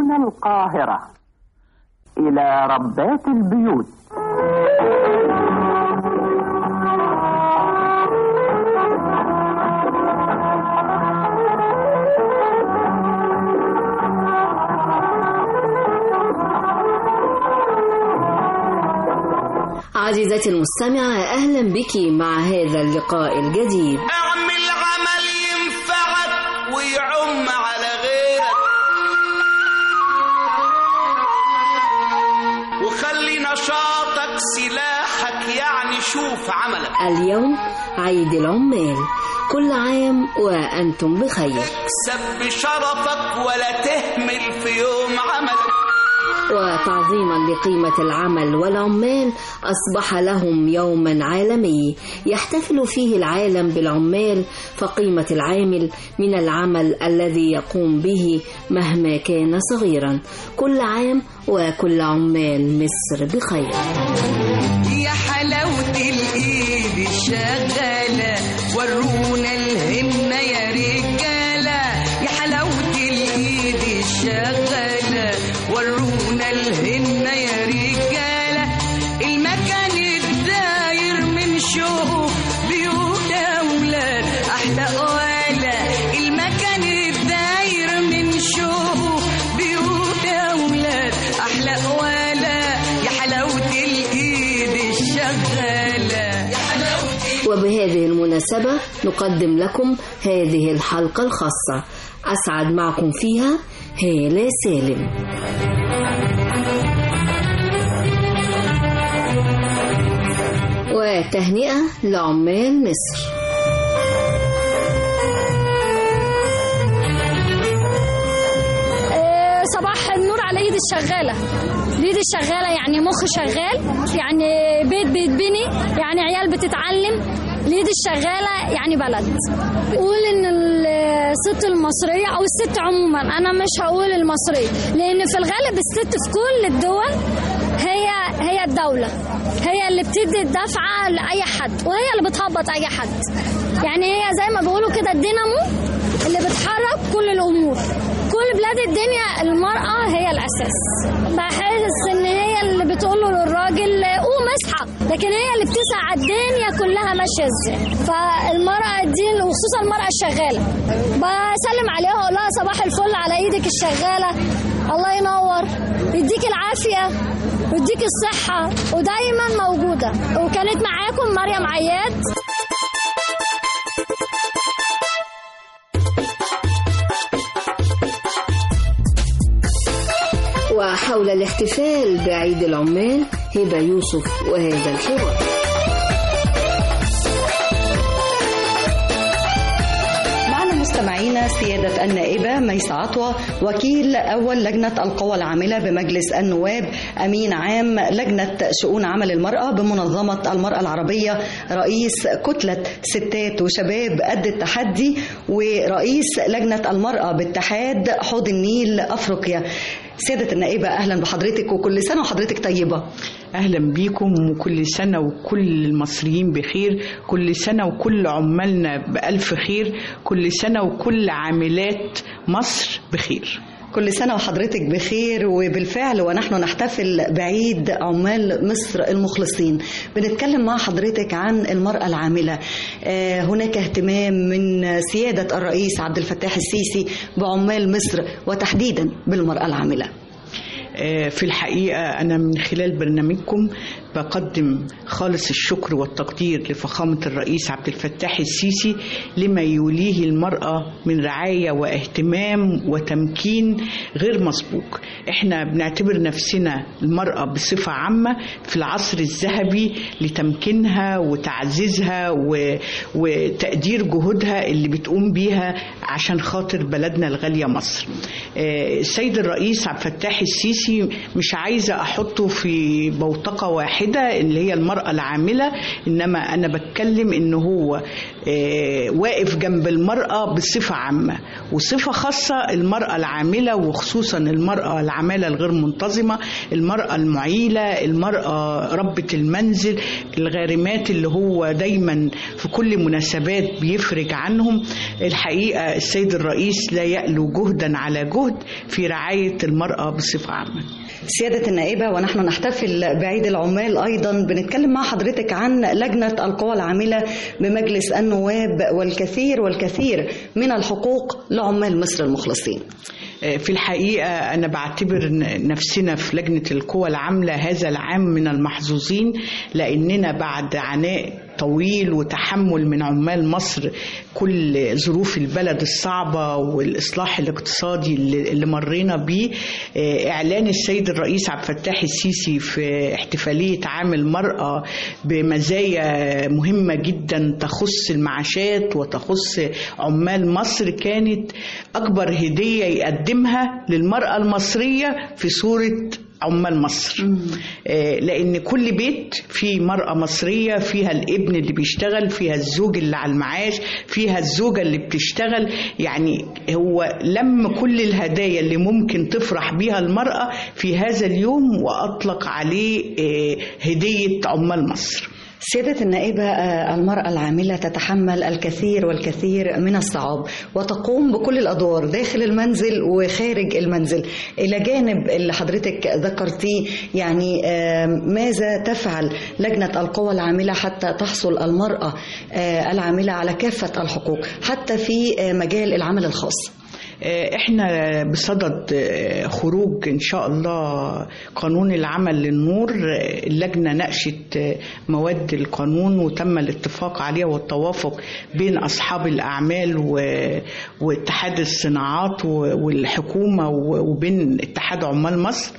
من القاهرة إلى ربات البيوت عزيزتي المستمعة أهلا بك مع هذا اللقاء الجديد اعمل عمل ينفعك ويعم على غيرك وخلي نشاطك سلاحك يعني شوف عملك اليوم عيد العمال كل عام وأنتم بخير اكسب بشرفك ولا تهمل في يوم عملك وتعظيما لقيمة العمل والعمال أصبح لهم يوما عالمي يحتفل فيه العالم بالعمال فقيمة العامل من العمل الذي يقوم به مهما كان صغيرا كل عام وكل عمال مصر بخير يا حلاوة الإيد الشغالة ورونا الهمة يا رجالة يا حلاوة الإيد الشغالة ورونا الهمة يا رجالة المكان الداير من شوق بيوت أولاد أحلى قوالة المكان الداير من شوق بيوت أولاد أحلى قوالة يا حلاوة الإيد الشغالة يا حلاوة وبهذه المناسبة نقدم لكم هذه الحلقة الخاصة أسعد معكم فيها هالة سالم وتهنئة لعمال مصر آه، صباح النور على ايد الشغاله الايد الشغاله يعني مخ شغال يعني بيت بيتبني يعني عيال بتتعلم الايد الشغاله يعني بلد قول ان الست المصريه او الست عموما انا مش هقول المصريه لان في الغالب الست في كل الدول هي هي الدوله هي اللي بتدي الدفعه لاي حد وهي اللي بتهبط اي حد يعني هي زي ما بيقولوا كده الدينامو اللي بتحرك كل الامور كل بلاد الدنيا المرأة هي الأساس بحس إن هي اللي بتقول له للراجل قوم اصحى لكن هي اللي بتسعى الدنيا كلها ماشية ازاي فالمرأة دي وخصوصا المرأة الشغالة بسلم عليها وأقول لها صباح الفل على إيدك الشغالة الله ينور يديك العافية ويديك الصحة ودايما موجودة وكانت معاكم مريم عياد وحول الاحتفال بعيد العمال هبة يوسف وهذا الحوار معنا مستمعينا سيادة النائبة ميس عطوة وكيل أول لجنة القوى العاملة بمجلس النواب أمين عام لجنة شؤون عمل المرأة بمنظمة المرأة العربية رئيس كتلة ستات وشباب قد التحدي ورئيس لجنة المرأة باتحاد حوض النيل أفريقيا سيادة النائبة أهلا بحضرتك وكل سنة وحضرتك طيبة اهلا بيكم وكل سنه وكل المصريين بخير كل سنه وكل عمالنا بالف خير كل سنه وكل عاملات مصر بخير كل سنة وحضرتك بخير وبالفعل ونحن نحتفل بعيد عمال مصر المخلصين بنتكلم مع حضرتك عن المرأة العاملة آه، هناك اهتمام من سيادة الرئيس عبد الفتاح السيسي بعمال مصر وتحديدا بالمرأة العاملة آه، في الحقيقة أنا من خلال برنامجكم بقدم خالص الشكر والتقدير لفخامة الرئيس عبد الفتاح السيسي لما يوليه المرأة من رعاية واهتمام وتمكين غير مسبوق احنا بنعتبر نفسنا المرأة بصفة عامة في العصر الذهبي لتمكينها وتعزيزها و... وتقدير جهودها اللي بتقوم بيها عشان خاطر بلدنا الغالية مصر آه، السيد الرئيس عبد الفتاح السيسي مش عايزة أحطه في بوتقة واحدة اللي هي المرأة العاملة إنما أنا بتكلم إن هو آه، واقف جنب المرأة بصفة عامة وصفة خاصة المرأة العاملة وخصوصا المرأة العمالة الغير منتظمة المرأة المعيلة المرأة ربة المنزل الغارمات اللي هو دايما في كل مناسبات بيفرج عنهم الحقيقة السيد الرئيس لا يألو جهدا على جهد في رعاية المرأة بصفة عامة سيادة النائبة ونحن نحتفل بعيد العمال أيضا بنتكلم مع حضرتك عن لجنة القوى العاملة بمجلس النواب والكثير والكثير من الحقوق لعمال مصر المخلصين في الحقيقة أنا بعتبر نفسنا في لجنة القوى العاملة هذا العام من المحظوظين لأننا بعد عناء طويل وتحمل من عمال مصر كل ظروف البلد الصعبة والإصلاح الاقتصادي اللي اللي مرينا بيه آه، إعلان السيد الرئيس عبد الفتاح السيسي في احتفالية عام المرأة بمزايا مهمة جدا تخص المعاشات وتخص عمال مصر كانت أكبر هدية يقدمها للمرأة المصرية في صورة عمال مصر آه، لان كل بيت فيه مرأة مصرية فيها الابن اللي بيشتغل فيها الزوج اللي على المعاش فيها الزوجة اللي بتشتغل يعني هو لم كل الهدايا اللي ممكن تفرح بيها المرأة في هذا اليوم وأطلق عليه آه، هدية عمال مصر سيادة النائبة آه، المرأة العاملة تتحمل الكثير والكثير من الصعاب وتقوم بكل الأدوار داخل المنزل وخارج المنزل إلى جانب اللي حضرتك ذكرتيه يعني آه، ماذا تفعل لجنة القوى العاملة حتى تحصل المرأة آه، العاملة على كافة الحقوق حتى في آه، مجال العمل الخاص آه، احنا بصدد آه، خروج ان شاء الله قانون العمل للنور آه، اللجنه ناقشت آه، مواد القانون وتم الاتفاق عليها والتوافق بين اصحاب الاعمال و- واتحاد الصناعات و- والحكومه و- وبين اتحاد عمال مصر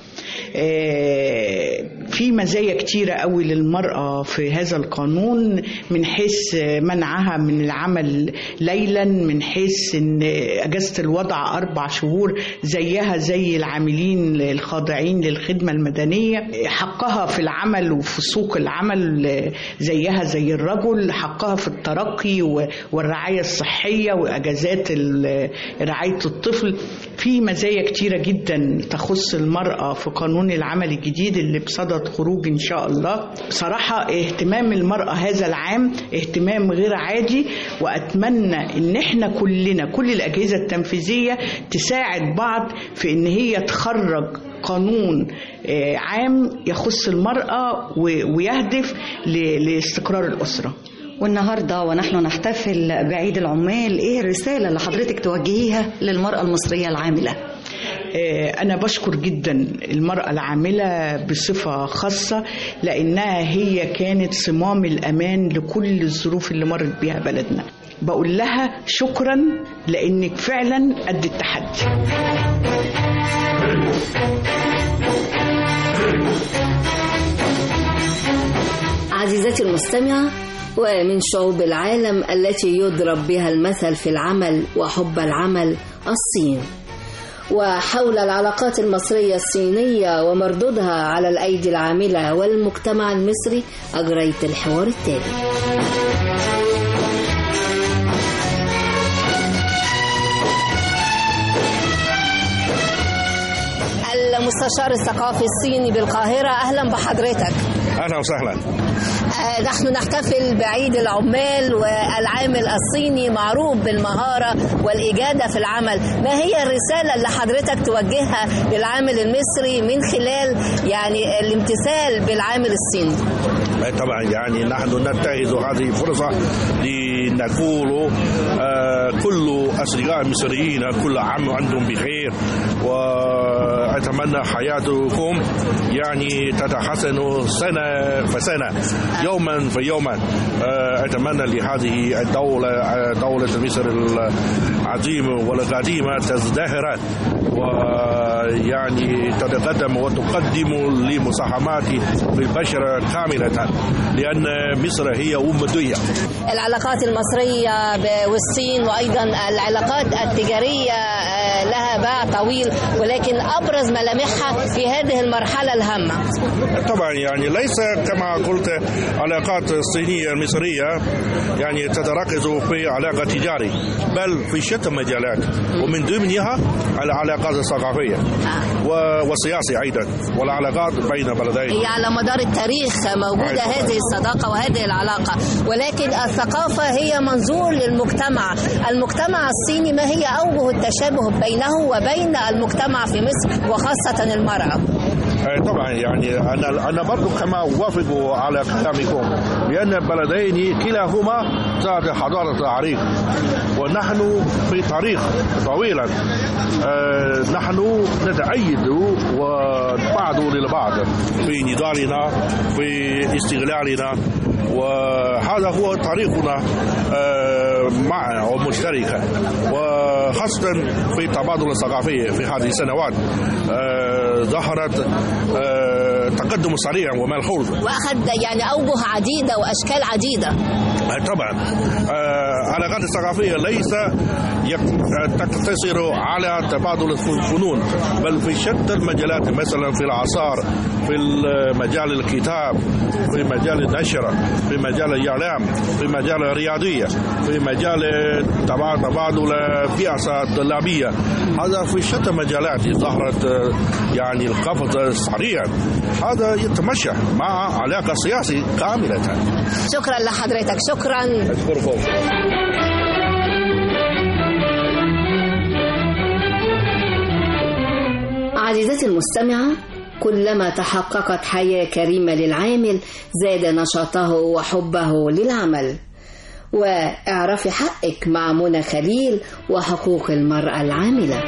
آه، في مزايا كتيرة قوي للمرأة في هذا القانون من حيث منعها من العمل ليلا من حيث ان اجازة الوضع اربع شهور زيها زي العاملين الخاضعين للخدمة المدنية حقها في العمل وفي سوق العمل زيها زي الرجل حقها في الترقي و- والرعاية الصحية واجازات ال- رعاية الطفل في مزايا كتيرة جدا تخص المرأة في قانون العمل الجديد اللي بصدد خروج إن شاء الله بصراحة اهتمام المرأة هذا العام اهتمام غير عادي وأتمنى إن احنا كلنا كل الأجهزة التنفيذية تساعد بعض في إن هي تخرج قانون آه، عام يخص المرأة و- ويهدف ل- لاستقرار الأسرة والنهارده ونحن نحتفل بعيد العمال ايه الرساله اللي حضرتك توجهيها للمراه المصريه العامله آه، أنا بشكر جدا المرأة العاملة بصفة خاصة لأنها هي كانت صمام الأمان لكل الظروف اللي مرت بيها بلدنا بقول لها شكرا لأنك فعلا قد التحدي عزيزتي المستمعة ومن شعوب العالم التي يضرب بها المثل في العمل وحب العمل الصين وحول العلاقات المصرية الصينية ومردودها على الأيدي العاملة والمجتمع المصري أجريت الحوار التالي المستشار الثقافي الصيني بالقاهرة أهلا بحضرتك اهلا وسهلا آه، نحن نحتفل بعيد العمال والعامل الصيني معروف بالمهارة والإجادة في العمل ما هي الرسالة اللي حضرتك توجهها للعامل المصري من خلال يعني الامتثال بالعامل الصيني طبعا يعني نحن نتخذ هذه الفرصه لنقول آه، كل اصدقاء المصريين كل عام وانتم بخير واتمنى حياتكم يعني تتحسن سنه فسنه يوما فيوما آه، اتمنى لهذه الدوله آه، دوله مصر العظيمه والقديمه تزدهر ويعني تتقدم وتقدم لمساهمات في البشر كاملة لأن مصر هي أم الدنيا العلاقات المصرية ب- والصين وأيضا العلاقات التجارية آه، لها باع طويل ولكن أبرز ملامحها في هذه المرحلة الهامة طبعا يعني ليس كما قلت علاقات الصينية المصرية يعني تتركز في علاقة تجاري بل في شتى المجالات ومن ضمنها العلاقات الثقافية و- والسياسية أيضا والعلاقات بين بلدين هي على مدار التاريخ موجودة هذه الصداقة وهذه العلاقة ولكن الثقافة هي منظور للمجتمع المجتمع الصيني ما هي أوجه التشابه بينه وبين المجتمع في مصر وخاصة المرأة آه، طبعا يعني انا انا برضو كما اوافق على كلامكم لان البلدين كلاهما ذات حضاره عريق ونحن في تاريخ طويلا آه، نحن نتأيد وبعض للبعض في نضالنا في استغلالنا وهذا هو طريقنا آه، معا ومشتركة وخاصة في التبادل الثقافي في هذه السنوات آه، ظهرت آه، تقدم سريع وملحوظ وأخذ يعني أوجه عديدة وأشكال عديدة آه، طبعا آه، العلاقات الثقافية ليس يك- تقتصر على تبادل الفنون بل في شتى المجالات مثلا في الآثار في مجال الكتاب في مجال النشر في مجال الإعلام في مجال الرياضية في مجال تبا- تبادل البيئة الطلابية هذا في شتى المجالات ظهرت آه، يعني القفز سريع هذا يتمشى مع علاقة سياسية كاملة شكرا لحضرتك شكرا أشكركم عزيزتي المستمعة كلما تحققت حياة كريمة للعامل زاد نشاطه وحبه للعمل واعرفي حقك مع منى خليل وحقوق المرأة العاملة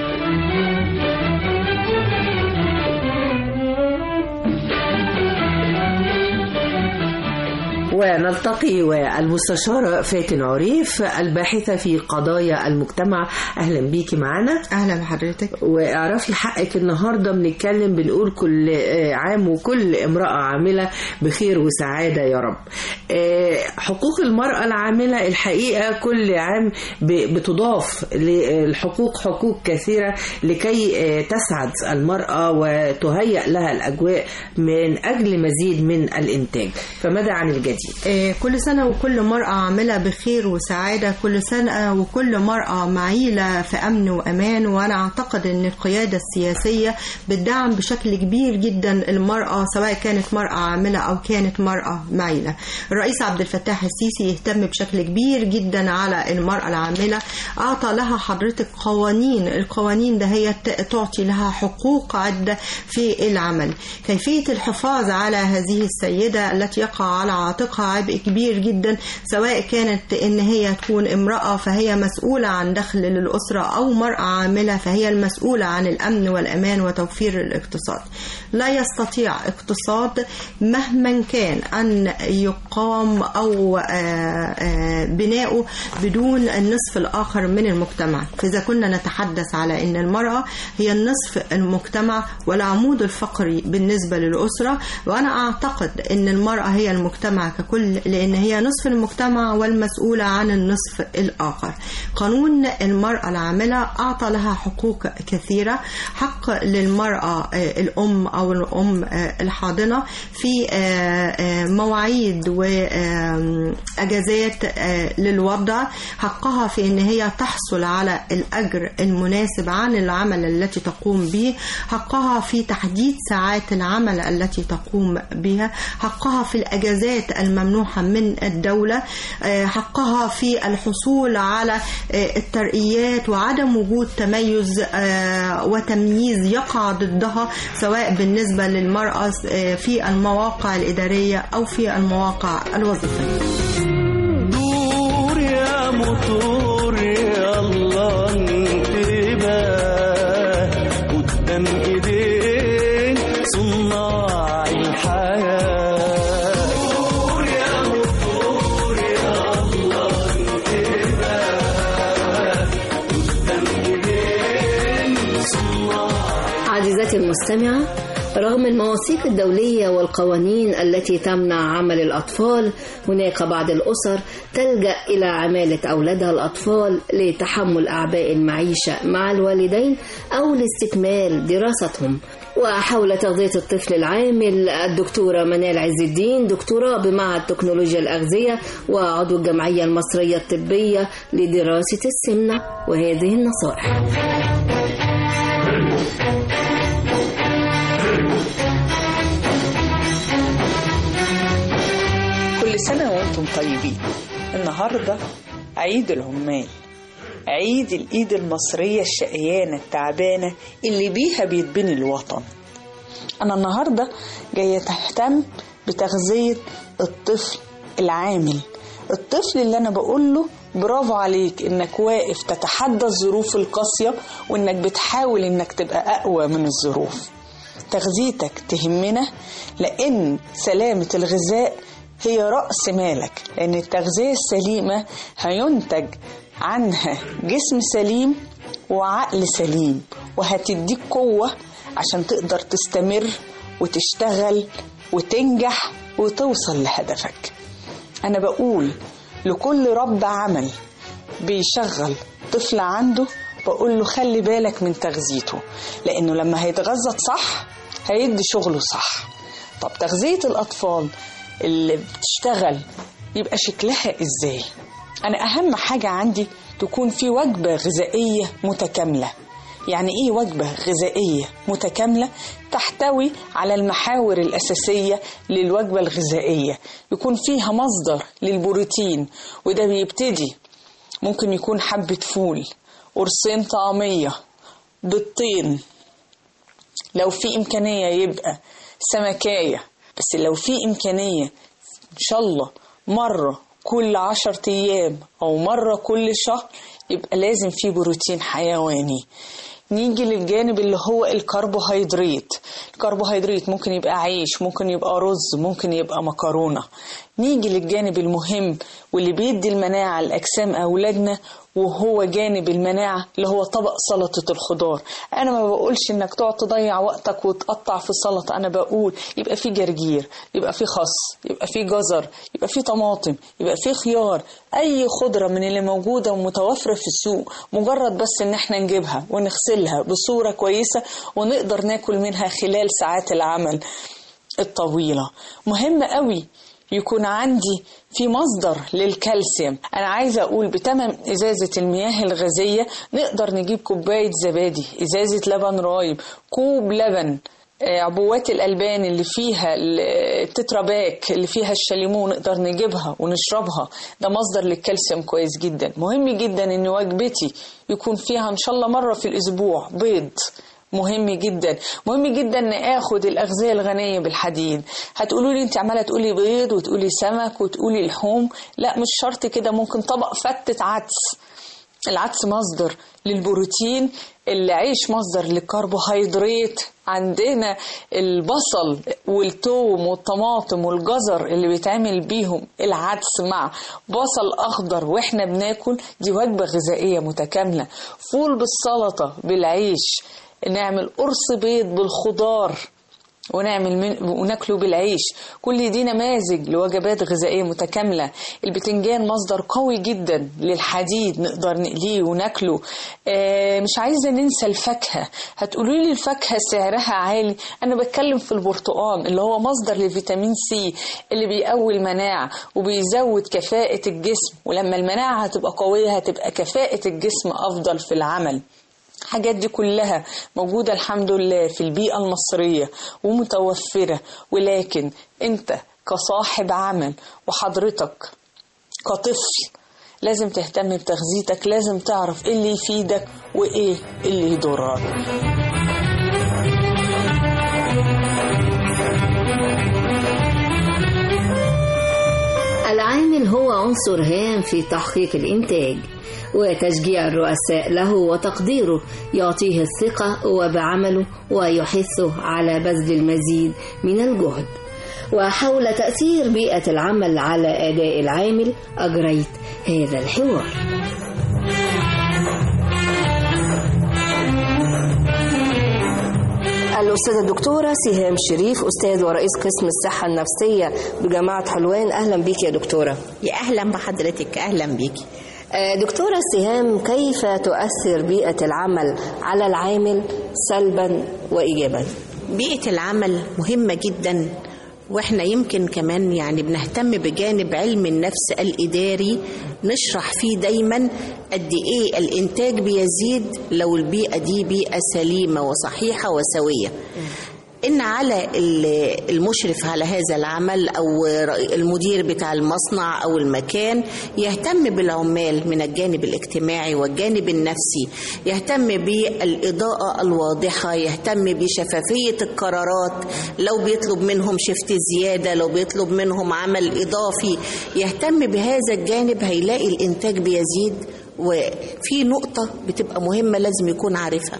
ونلتقي والمستشارة فاتن عريف الباحثة في قضايا المجتمع أهلا بيكي معنا أهلا بحضرتك واعرفي حقك النهاردة بنتكلم بنقول كل آه، عام وكل امرأة عاملة بخير وسعادة يا رب آه، حقوق المرأة العاملة الحقيقة كل عام ب- بتضاف للحقوق حقوق كثيرة لكي آه، تسعد المرأة وتهيأ لها الأجواء من أجل مزيد من الإنتاج فماذا عن الجديد؟ آه، كل سنة وكل مرأة عاملة بخير وسعادة كل سنة وكل مرأة معيلة في أمن وأمان وأنا أعتقد أن القيادة السياسية بتدعم بشكل كبير جدا المرأة سواء كانت مرأة عاملة أو كانت مرأة معيلة الرئيس عبد الفتاح السيسي يهتم بشكل كبير جدا على المرأة العاملة أعطى لها حضرتك قوانين القوانين ده هي ت- تعطي لها حقوق عدة في العمل كيفية الحفاظ على هذه السيدة التي يقع على عاتقها عبء كبير جدا سواء كانت ان هي تكون امرأة فهي مسؤولة عن دخل للأسرة أو مرأة عاملة فهي المسؤولة عن الأمن والأمان وتوفير الاقتصاد لا يستطيع اقتصاد مهما كان أن يقام أو آه، آه، بناؤه بدون النصف الآخر من المجتمع فإذا كنا نتحدث على أن المرأة هي النصف المجتمع والعمود الفقري بالنسبة للأسرة وأنا أعتقد أن المرأة هي المجتمع ككل لأن هي نصف المجتمع والمسؤولة عن النصف الآخر قانون المرأة العاملة أعطى لها حقوق كثيرة حق للمرأة آه، الأم أو الأم آه، الحاضنة في آه، آه، مواعيد وأجازات للوضع حقها في أن هي تحصل على الأجر المناسب عن العمل التي تقوم به حقها في تحديد ساعات العمل التي تقوم بها حقها في الأجازات الممنوحة من الدولة آه، حقها في الحصول على آه، الترقيات وعدم وجود تميز آه، وتمييز يقع ضدها سواء بالنسبة للمرأة آه، في المواقع الإدارية أو في المواقع الوظيفية دور يا موتور يلا انتباه قدام ايدين صناع الحياة دور يا موتور يلا انتباه قدام ايدين صناع عزيزتي المستمعة رغم المواثيق الدولية والقوانين التي تمنع عمل الأطفال هناك بعض الأسر تلجأ إلى عمالة أولادها الأطفال لتحمل أعباء المعيشة مع الوالدين أو لاستكمال دراستهم وحول تغذية الطفل العامل الدكتورة منال عز الدين دكتوراه بمعهد تكنولوجيا الأغذية وعضو الجمعية المصرية الطبية لدراسة السمنة وهذه النصائح كل سنة وانتم طيبين النهاردة عيد العمال عيد الإيد المصرية الشقيانة التعبانة اللي بيها بيتبني الوطن أنا النهاردة جاية تهتم بتغذية الطفل العامل الطفل اللي أنا بقوله برافو عليك إنك واقف تتحدى الظروف القاسية وإنك بتحاول إنك تبقى أقوى من الظروف تغذيتك تهمنا لأن سلامة الغذاء هي رأس مالك لأن التغذية السليمة هينتج عنها جسم سليم وعقل سليم وهتديك قوة عشان تقدر تستمر وتشتغل وتنجح وتوصل لهدفك أنا بقول لكل رب عمل بيشغل طفل عنده بقول له خلي بالك من تغذيته لأنه لما هيتغذى صح هيدي شغله صح طب تغذية الأطفال اللي بتشتغل يبقى شكلها ازاي انا اهم حاجة عندي تكون في وجبة غذائية متكاملة يعني ايه وجبة غذائية متكاملة تحتوي على المحاور الأساسية للوجبة الغذائية يكون فيها مصدر للبروتين وده بيبتدي ممكن يكون حبة فول قرصين طعمية بيضتين لو في إمكانية يبقى سمكاية بس لو في إمكانية إن شاء الله مرة كل عشر أيام أو مرة كل شهر يبقى لازم في بروتين حيواني نيجي للجانب اللي هو الكربوهيدرات الكربوهيدرات ممكن يبقى عيش ممكن يبقى رز ممكن يبقى مكرونة نيجي للجانب المهم واللي بيدي المناعة لأجسام أولادنا وهو جانب المناعة اللي هو طبق سلطة الخضار أنا ما بقولش إنك تقعد تضيع وقتك وتقطع في سلطة أنا بقول يبقى في جرجير يبقى في خس يبقى في جزر يبقى في طماطم يبقى في خيار أي خضرة من اللي موجودة ومتوفرة في السوق مجرد بس إن احنا نجيبها ونغسلها بصورة كويسة ونقدر ناكل منها خلال ساعات العمل الطويلة مهم قوي يكون عندي في مصدر للكالسيوم انا عايزه اقول بتمن ازازه المياه الغازيه نقدر نجيب كوبايه زبادي ازازه لبن رايب كوب لبن عبوات الألبان اللي فيها التتراباك اللي فيها الشاليمو نقدر نجيبها ونشربها ده مصدر للكالسيوم كويس جدا مهم جدا ان وجبتي يكون فيها ان شاء الله مرة في الأسبوع بيض مهم جدا مهم جدا ان اخد الاغذيه الغنيه بالحديد هتقولوا لي انت عماله تقولي بيض وتقولي سمك وتقولي لحوم لا مش شرط كده ممكن طبق فتة عدس العدس مصدر للبروتين العيش مصدر للكربوهيدرات عندنا البصل والثوم والطماطم والجزر اللي بيتعمل بيهم العدس مع بصل اخضر واحنا بناكل دي وجبه غذائيه متكامله فول بالسلطه بالعيش نعمل قرص بيض بالخضار ونعمل من وناكله بالعيش كل دي نماذج لوجبات غذائيه متكامله البتنجان مصدر قوي جدا للحديد نقدر نقليه وناكله آه مش عايزه ننسى الفاكهه هتقولوا لي الفاكهه سعرها عالي انا بتكلم في البرتقال اللي هو مصدر لفيتامين سي اللي بيقوي المناعه وبيزود كفاءه الجسم ولما المناعه هتبقى قويه هتبقى كفاءه الجسم افضل في العمل الحاجات دي كلها موجودة الحمد لله في البيئة المصرية ومتوفرة ولكن انت كصاحب عمل وحضرتك كطفل لازم تهتم بتغذيتك لازم تعرف ايه اللي يفيدك وايه اللي يضرك العامل هو عنصر هام في تحقيق الإنتاج وتشجيع الرؤساء له وتقديره يعطيه الثقة وبعمله ويحثه على بذل المزيد من الجهد وحول تأثير بيئة العمل على أداء العامل أجريت هذا الحوار الأستاذة الدكتورة سهام شريف أستاذ ورئيس قسم الصحة النفسية بجامعة حلوان أهلا بيك يا دكتورة يا أهلا بحضرتك أهلا بيكي آه، دكتورة سهام كيف تؤثر بيئة العمل على العامل سلبا وإيجابا بيئة العمل مهمة جدا واحنا يمكن كمان يعني بنهتم بجانب علم النفس الإداري نشرح فيه دايما قد ايه الانتاج بيزيد لو البيئة دي بيئة سليمة وصحيحة وسوية إن على ال- المشرف على هذا العمل أو المدير بتاع المصنع أو المكان يهتم بالعمال من الجانب الاجتماعي والجانب النفسي يهتم بالإضاءة الواضحة يهتم بشفافية القرارات لو بيطلب منهم شفت زيادة لو بيطلب منهم عمل إضافي يهتم بهذا الجانب هيلاقي الإنتاج بيزيد وفي نقطة بتبقى مهمة لازم يكون عارفها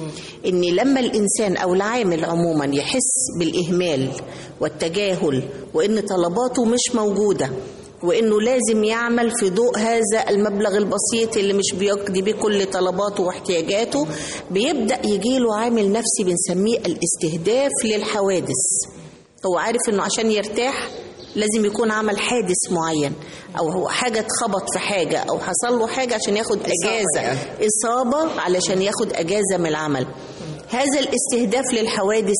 ان لما الانسان او العامل عموما يحس بالاهمال والتجاهل وان طلباته مش موجوده وانه لازم يعمل في ضوء هذا المبلغ البسيط اللي مش بيقضي بيه كل طلباته واحتياجاته بيبدا يجيله عامل نفسي بنسميه الاستهداف للحوادث هو عارف انه عشان يرتاح لازم يكون عمل حادث معين او هو حاجه اتخبط في حاجه او حصل له حاجه عشان ياخد اجازه يعني. اصابه علشان ياخد اجازه من العمل هذا الاستهداف للحوادث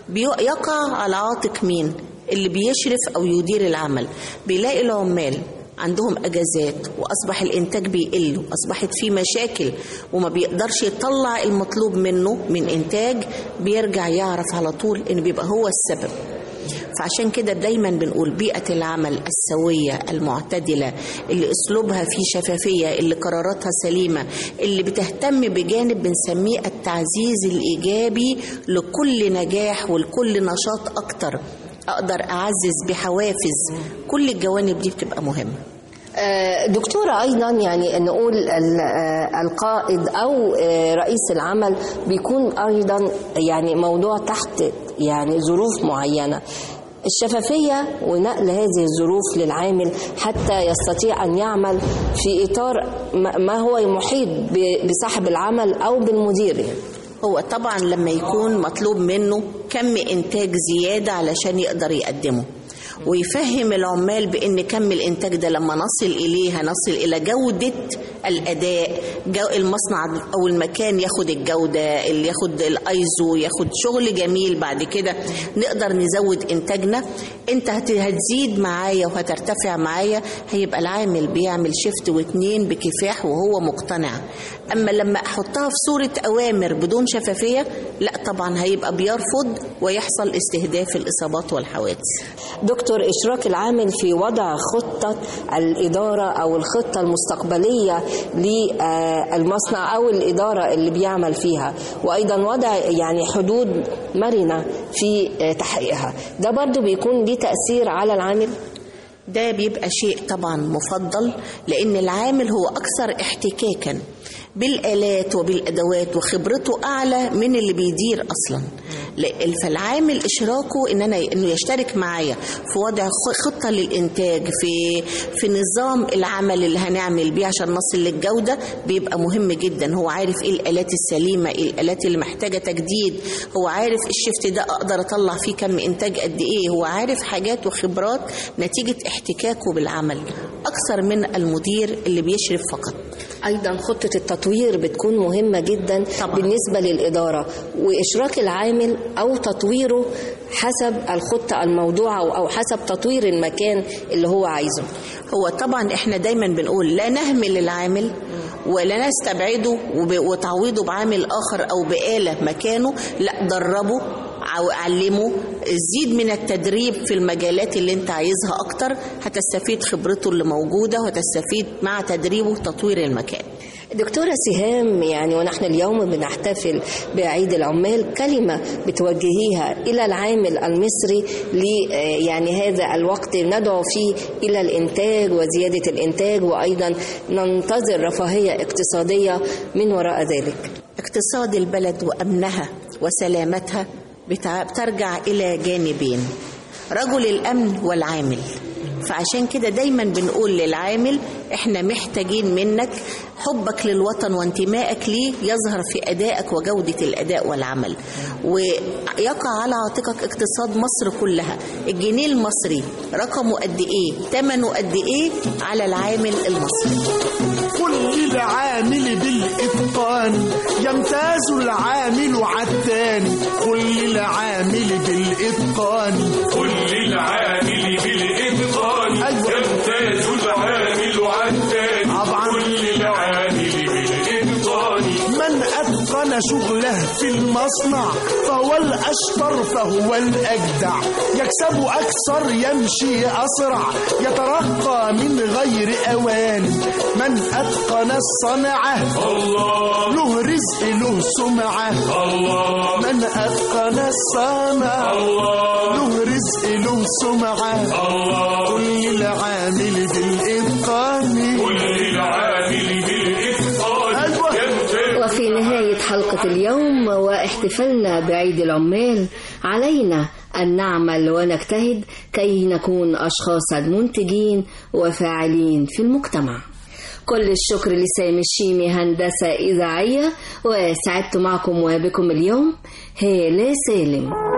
بيقع على عاتق مين اللي بيشرف او يدير العمل بيلاقي العمال عندهم اجازات واصبح الانتاج بيقل واصبحت في مشاكل وما بيقدرش يطلع المطلوب منه من انتاج بيرجع يعرف على طول ان بيبقى هو السبب فعشان كده دايما بنقول بيئة العمل السوية المعتدلة اللي أسلوبها فيه شفافية اللي قراراتها سليمة اللي بتهتم بجانب بنسميه التعزيز الإيجابي لكل نجاح ولكل نشاط أكتر أقدر أعزز بحوافز كل الجوانب دي بتبقى مهمة آه، دكتورة أيضا يعني نقول ال- آه، القائد أو آه، رئيس العمل بيكون أيضا يعني موضوع تحت يعني ظروف معينة الشفافية ونقل هذه الظروف للعامل حتى يستطيع أن يعمل في إطار ما ما هو محيط ب- بصاحب العمل أو بالمدير يعني. هو طبعا لما يكون مطلوب منه كم انتاج زياده علشان يقدر يقدمه ويفهم العمال بان كم الانتاج ده لما نصل اليه هنصل الى جوده الاداء جو المصنع او المكان ياخد الجوده اللي ياخد الايزو ياخد شغل جميل بعد كده نقدر نزود انتاجنا انت هت- هتزيد معايا وهترتفع معايا هيبقى العامل بيعمل شيفت واتنين بكفاح وهو مقتنع اما لما احطها في صوره اوامر بدون شفافيه لا طبعا هيبقى بيرفض ويحصل استهداف الاصابات والحوادث دكتور إشراك العامل في وضع خطة الإدارة أو الخطة المستقبلية للمصنع أو الإدارة اللي بيعمل فيها وأيضا وضع يعني حدود مرنة في آه، تحقيقها ده برضو بيكون ليه تأثير على العامل ده بيبقى شيء طبعا مفضل لان العامل هو اكثر احتكاكا بالالات وبالادوات وخبرته اعلى من اللي بيدير اصلا ل- فالعامل اشراكه ان انا انه يشترك معايا في وضع خ- خطه للانتاج في في نظام العمل اللي هنعمل بيه عشان نصل للجوده بيبقى مهم جدا هو عارف ايه الالات السليمه ايه الالات اللي محتاجه تجديد هو عارف الشفت ده اقدر اطلع فيه كم انتاج قد ايه هو عارف حاجات وخبرات نتيجه احتكاكه بالعمل اكثر من المدير اللي بيشرف فقط أيضا خطة التطوير بتكون مهمة جدا طبعا. بالنسبة للإدارة وإشراك العامل أو تطويره حسب الخطة الموضوعة أو حسب تطوير المكان اللي هو عايزه هو طبعا احنا دايما بنقول لا نهمل العامل ولا نستبعده وب- وتعويضه بعامل اخر او بآلة مكانه لا دربه أو علمه زيد من التدريب في المجالات اللي انت عايزها اكتر هتستفيد خبرته اللي موجودة وهتستفيد مع تدريبه تطوير المكان دكتورة سهام يعني ونحن اليوم بنحتفل بعيد العمال كلمة بتوجهيها إلى العامل المصري ل يعني هذا الوقت ندعو فيه إلى الإنتاج وزيادة الإنتاج وأيضا ننتظر رفاهية اقتصادية من وراء ذلك اقتصاد البلد وامنها وسلامتها بتع- بترجع الى جانبين رجل الامن والعامل فعشان كده دايما بنقول للعامل احنا محتاجين منك حبك للوطن وانتمائك ليه يظهر في ادائك وجوده الاداء والعمل ويقع على عاتقك اقتصاد مصر كلها الجنيه المصري رقمه قد ايه ثمنه قد ايه على العامل المصري كل العامل بالإتقان يمتاز العامل عالتاني كل العامل بالإتقان كل العامل بالإتقان يمتاز العامل عالتاني كل العامل بالإتقان من أتقن شغله في المصنع فهو الأشطر فهو الأجدع يكسب أكثر يمشي أسرع يترقى من غير أوان من أتقن الصنعة الله له رزق له سمعة الله من أتقن الصنعة الله له رزق له سمعة الله كل العامل بالإتقان كل العامل بالإتقان يمتاز وفي نهاية حلقة اليوم واحتفالنا بعيد العمال علينا أن نعمل ونجتهد كي نكون أشخاصا منتجين وفاعلين في المجتمع كل الشكر لسامي الشيمي هندسة إذاعية وسعدت معكم وبكم اليوم هالة سالم